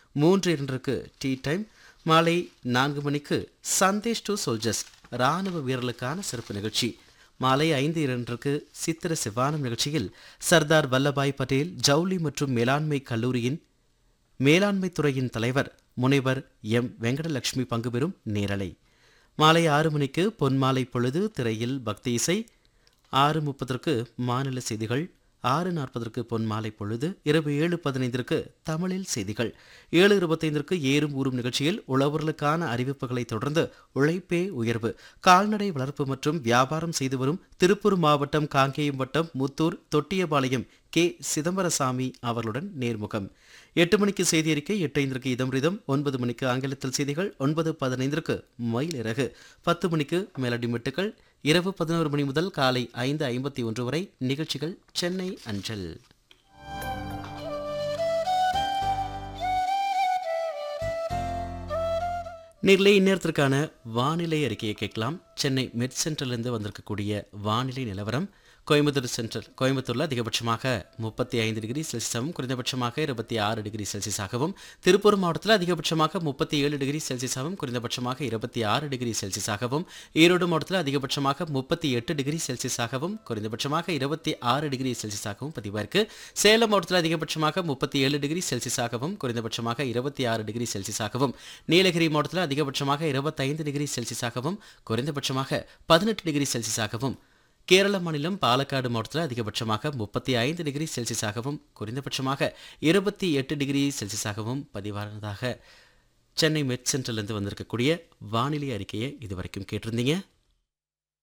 மூன்று இரண்டிற்கு tea time மாலை நான்கு மணிக்கு சந்தேஷ் டு சோல்ஜர்ஸ் ராணுவ வீரர்களுக்கான சிறப்பு நிகழ்ச்சி மாலை ஐந்து இரண்டிற்கு சித்திர சிவானம் நிகழ்ச்சியில் சர்தார் வல்லபாய் பட்டேல் ஜவுளி மற்றும் மேலாண்மை கல்லூரியின் மேலாண்மை துறையின் தலைவர் முனைவர் எம் வெங்கடலட்சுமி பங்குபெறும் நேரலை மாலை ஆறு மணிக்கு பொன்மாலை பொழுது திரையில் பக்தி இசை ஆறு முப்பதற்கு மாநில செய்திகள் ஆறு நாற்பதற்கு பொன்மாலை பொழுது இரவு ஏழு பதினைந்திற்கு தமிழில் செய்திகள் ஏழு இருபத்தைந்திற்கு ஏறும் ஊறும் நிகழ்ச்சியில் உழவர்களுக்கான அறிவிப்புகளை தொடர்ந்து உழைப்பே உயர்வு கால்நடை வளர்ப்பு மற்றும் வியாபாரம் செய்து வரும் திருப்பூர் மாவட்டம் காங்கேயம் வட்டம் முத்தூர் தொட்டியபாளையம் கே சிதம்பரசாமி அவர்களுடன் நேர்முகம் எட்டு மணிக்கு செய்தி அறிக்கை எட்டு ஐந்திற்கு இதம்ரிதம் ஒன்பது மணிக்கு ஆங்கிலத்தில் செய்திகள் ஒன்பது பதினைந்திற்கு மயிலிறகு பத்து மணிக்கு மெலடி மெட்டுக்கள் இரவு பதினோரு மணி முதல் காலை ஐந்து ஐம்பத்தி ஒன்று வரை நிகழ்ச்சிகள் சென்னை அஞ்சல் நேரிலே இந்நேரத்திற்கான வானிலை அறிக்கையை கேட்கலாம் சென்னை மெட் சென்டரிலிருந்து வந்திருக்கக்கூடிய வானிலை நிலவரம் கோயம்புத்தூர் சென்ட்ரல் கோயம்புத்தூரில் அதிகபட்சமாக முப்பத்தி ஐந்து டிகிரி செல்சியஸாகவும் குறைந்தபட்சமாக இருபத்தி ஆறு டிகிரி செல்சியஸாகவும் திருப்பூர் மாவட்டத்தில் அதிகபட்சமாக முப்பத்தி ஏழு டிகிரி செல்சியஸாகவும் குறைந்தபட்சமாக இருபத்தி ஆறு டிகிரி செல்சியஸாகவும் ஈரோடு மாவட்டத்தில் அதிகபட்சமாக முப்பத்தி எட்டு டிகிரி செல்சியஸாகவும் குறைந்தபட்சமாக இருபத்தி ஆறு டிகிரி செல்சியஸாகவும் பதிவாயிருக்கு சேலம் மாவட்டத்தில் அதிகபட்சமாக முப்பத்தி ஏழு டிகிரி செல்சியஸாகவும் குறைந்தபட்சமாக இருபத்தி ஆறு டிகிரி செல்சியஸாகவும் நீலகிரி மாவட்டத்தில் அதிகபட்சமாக இருபத்தைந்து டிகிரி செல்சியஸாகவும் குறைந்தபட்சமாக பதினெட்டு டிகிரி செல்சியஸாகவும் கேரள மாநிலம் பாலக்காடு மாவட்டத்தில் அதிகபட்சமாக முப்பத்தி ஐந்து டிகிரி செல்சியஸாகவும் குறைந்தபட்சமாக இருபத்தி எட்டு டிகிரி செல்சியஸாகவும் பதிவானதாக சென்னை மெட் சென்டர்லேருந்து வந்திருக்கக்கூடிய வானிலை அறிக்கையை இதுவரைக்கும் கேட்டிருந்தீங்க